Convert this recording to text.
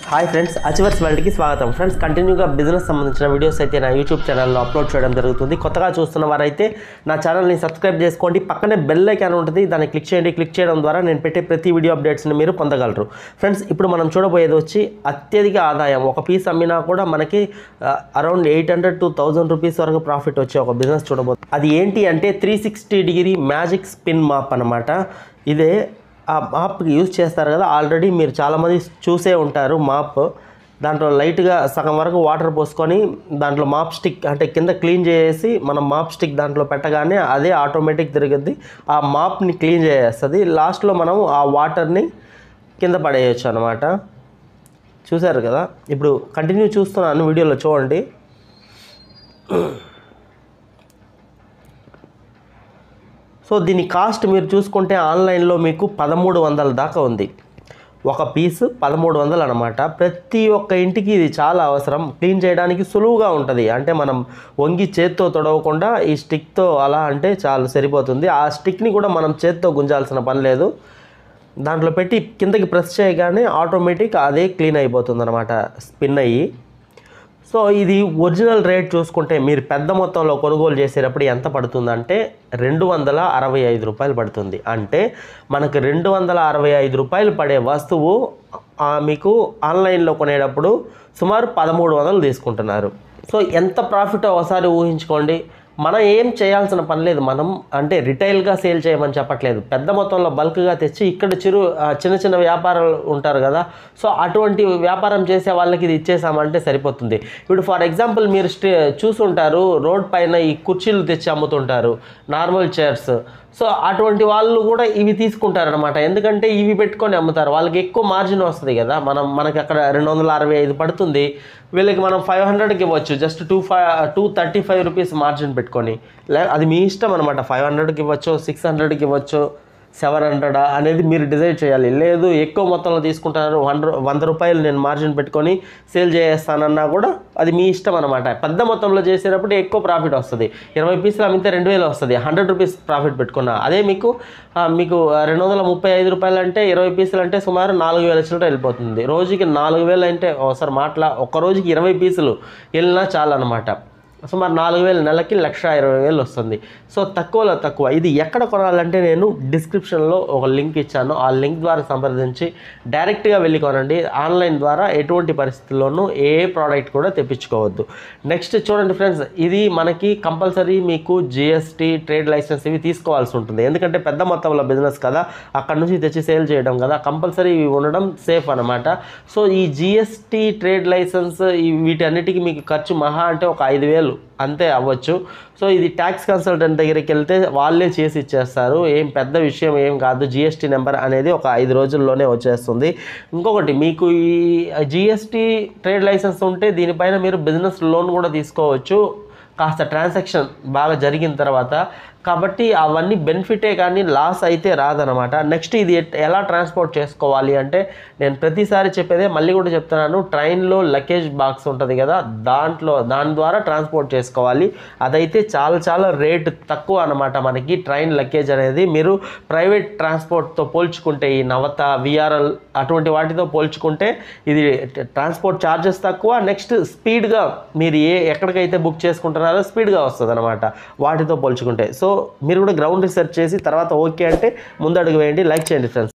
hi friends achievers వరల్డ్కి స్వాగతం friends కంటిన్యూగా business సంబంధించిన వీడియోస్ అయితే నా యూట్యూబ్ ఛానల్లో అప్లోడ్ చేయడం జరుగుతుంది కొత్తగా చూస్తున్న వారైతే నా ఛానల్ని సబ్స్క్రైబ్ చేసుకోండి పక్కనే బెల్ ఐకాన్ ఉంటుంది దాన్ని క్లిక్ చేయండి క్లిక్ చేయడం ద్వారా నేను పెట్టే ప్రతి వీడియో అప్డేట్స్ని మీరు పొందగలరు ఫ్రెండ్స్ ఇప్పుడు మనం చూడబోయేది వచ్చి అత్యధిక ఆదాయం ఒక పీస్ అమ్మినా కూడా మనకి around eight hundred to thousand rupees వరకు ప్రాఫిట్ వచ్చే ఒక బిజినెస్ చూడబోతుంది అది ఏంటి అంటే three sixty degree magic spin mop అనమాట ఇదే ఆ మాప్కి యూజ్ చేస్తారు కదా ఆల్రెడీ మీరు చాలామంది చూసే ఉంటారు మాప్ దాంట్లో లైట్గా సగం వరకు వాటర్ పోసుకొని దాంట్లో మాప్ స్టిక్ అంటే కింద క్లీన్ చేసి మనం మాప్ స్టిక్ దాంట్లో పెట్టగానే అదే ఆటోమేటిక్ తిరుగుద్ది ఆ మాప్ని క్లీన్ చేసేస్తుంది లాస్ట్లో మనం ఆ వాటర్ని కింద పడేయచ్చు అనమాట చూసారు కదా ఇప్పుడు కంటిన్యూ చూస్తున్నాను వీడియోలో చూడండి సో దీని కాస్ట్ మీరు చూసుకుంటే ఆన్లైన్లో మీకు పదమూడు వందల దాకా ఉంది ఒక పీస్ పదమూడు వందలు అనమాట ప్రతి ఒక్క ఇంటికి ఇది చాలా అవసరం క్లీన్ చేయడానికి సులువుగా ఉంటుంది అంటే మనం వంగి చేత్తో తొడవకుండా ఈ స్టిక్తో అలా అంటే చాలు సరిపోతుంది ఆ స్టిక్ని కూడా మనం చేత్తో గుంజాల్సిన పని లేదు దాంట్లో పెట్టి కిందకి ప్రెస్ చేయగానే ఆటోమేటిక్ అదే క్లీన్ అయిపోతుంది అనమాట స్పిన్ అయ్యి సో ఇది ఒరిజినల్ రేట్ చూసుకుంటే మీరు పెద్ద మొత్తంలో కొనుగోలు చేసేటప్పుడు ఎంత పడుతుందంటే రెండు వందల అరవై ఐదు రూపాయలు పడుతుంది అంటే మనకు రెండు వందల అరవై ఐదు రూపాయలు పడే వస్తువు ఆ, మీకు ఆన్లైన్లో కొనేటప్పుడు సుమారు పదమూడు వందలు తీసుకుంటున్నారు సో ఎంత ప్రాఫిట్ ఒకసారి ఊహించుకోండి మనం ఏం చేయాల్సిన పని లేదు మనం అంటే రిటైల్గా సేల్ చేయమని చెప్పట్లేదు పెద్ద మొత్తంలో బల్క్గా తెచ్చి ఇక్కడ చిరు ఆ, చిన్న చిన్న వ్యాపారాలు ఉంటారు కదా సో అటువంటి వ్యాపారం చేసే వాళ్ళకి ఇది ఇచ్చేసామంటే సరిపోతుంది ఇప్పుడు ఫర్ ఎగ్జాంపుల్ మీరు స్టే చూసుంటారు రోడ్ పైన ఈ కుర్చీలు తెచ్చి అమ్ముతుంటారు నార్మల్ చైర్స్ సో అటువంటి వాళ్ళు కూడా ఇవి తీసుకుంటారనమాట ఎందుకంటే ఇవి పెట్టుకొని అమ్ముతారు వాళ్ళకి ఎక్కువ మార్జిన్ వస్తుంది కదా మనం మనకి అక్కడ రెండు వందల అరవై ఐదు పడుతుంది వీళ్ళకి మనం ఫైవ్ హండ్రెడ్కి ఇవ్వచ్చు just two five to thirty five rupees margin పెట్టుకొని లే అది మీ ఇష్టం అనమాట ఫైవ్ హండ్రెడ్కి ఇవ్వచ్చు సిక్స్ హండ్రెడ్కి ఇవ్వచ్చు సెవెన్ హండ్రెడా అనేది మీరు డిసైడ్ చేయాలి లేదు ఎక్కువ మొత్తంలో తీసుకుంటారు వంద వంద రూపాయలు నేను మార్జిన్ పెట్టుకొని సేల్ చేస్తానన్నా కూడా అది మీ ఇష్టం అనమాట పెద్ద మొత్తంలో చేసేటప్పుడు ఎక్కువ ప్రాఫిట్ వస్తుంది ఇరవై పీసులు అమ్మితే రెండు వేలు వస్తుంది హండ్రెడ్ రూపీస్ ప్రాఫిట్ పెట్టుకున్నా అదే మీకు ఆ, మీకు రెండు వందల ముప్పై ఐదు రూపాయలు అంటే ఇరవై పీసులు అంటే సుమారు నాలుగు వేల చిల్లర వెళ్ళిపోతుంది రోజుకి నాలుగు వేలు అంటే ఒకసారి మాట్లా ఒక రోజుకి ఇరవై పీసులు వెళ్ళినా చాలన్నమాట సుమారు నాలుగు వేలు నెలకి లక్ష ఇరవై వేలు వస్తుంది సో తక్కువలో తక్కువ ఇది ఎక్కడ కొనాలంటే నేను డిస్క్రిప్షన్లో ఒక లింక్ ఇచ్చాను ఆ లింక్ ద్వారా సంప్రదించి డైరెక్ట్గా వెళ్ళి కొనండి ఆన్లైన్ ద్వారా ఎటువంటి పరిస్థితుల్లోనూ ఏ ప్రోడక్ట్ కూడా తెప్పించుకోవద్దు నెక్స్ట్ చూడండి ఫ్రెండ్స్ ఇది మనకి కంపల్సరీ మీకు జిఎస్టీ ట్రేడ్ లైసెన్స్ ఇవి తీసుకోవాల్సి ఉంటుంది ఎందుకంటే పెద్ద మొత్తంలో బిజినెస్ కదా అక్కడ నుంచి తెచ్చి సేల్ చేయడం కదా కంపల్సరీ ఇవి ఉండడం సేఫ్ అనమాట సో ఈ జిఎస్టీ ట్రేడ్ లైసెన్స్ ఈ వీటన్నిటికీ మీకు ఖర్చు మహా అంటే ఒక ఐదు వేలు అంతే అవ్వచ్చు సో ఇది ట్యాక్స్ కన్సల్టెంట్ దగ్గరికి వెళ్తే వాళ్ళే చేసి ఇచ్చేస్తారు ఏం పెద్ద విషయం ఏం కాదు జిఎస్టీ నెంబర్ అనేది ఒక ఐదు రోజుల్లోనే వచ్చేస్తుంది ఇంకొకటి మీకు ఈ జిఎస్టీ ట్రేడ్ లైసెన్స్ ఉంటే దీనిపైన మీరు బిజినెస్ లోన్ కూడా తీసుకోవచ్చు కాస్త ట్రాన్సాక్షన్ బాగా జరిగిన తర్వాత కాబట్టి అవన్నీ బెనిఫిటే కానీ లాస్ అయితే రాదనమాట నెక్స్ట్ ఇది ఎట్- ఎలా ట్రాన్స్పోర్ట్ చేసుకోవాలి అంటే నేను ప్రతిసారి చెప్పేదే మళ్ళీ కూడా చెప్తున్నాను ట్రైన్లో లగేజ్ బాక్స్ ఉంటుంది కదా దాంట్లో దాని ద్వారా ట్రాన్స్పోర్ట్ చేసుకోవాలి అదైతే చాలా చాలా రేట్ తక్కువ అనమాట మనకి ట్రైన్ లగేజ్ అనేది మీరు ప్రైవేట్ ట్రాన్స్పోర్ట్తో పోల్చుకుంటే ఈ నవత విఆర్ఎల్ అటువంటి వాటితో పోల్చుకుంటే ఇది ట్రాన్స్పోర్ట్ ఛార్జెస్ తక్కువ నెక్స్ట్ స్పీడ్గా మీరు ఏ ఎక్కడికైతే బుక్ చేసుకుంటున్నారో స్పీడ్గా వస్తుంది అనమాట వాటితో పోల్చుకుంటే సో మీరు కూడా గ్రౌండ్ రీసెర్చ్ చేసి తర్వాత ఓకే అంటే ముందు అడుగు వేయండి లైక్ చేయండి ఫ్రెండ్స్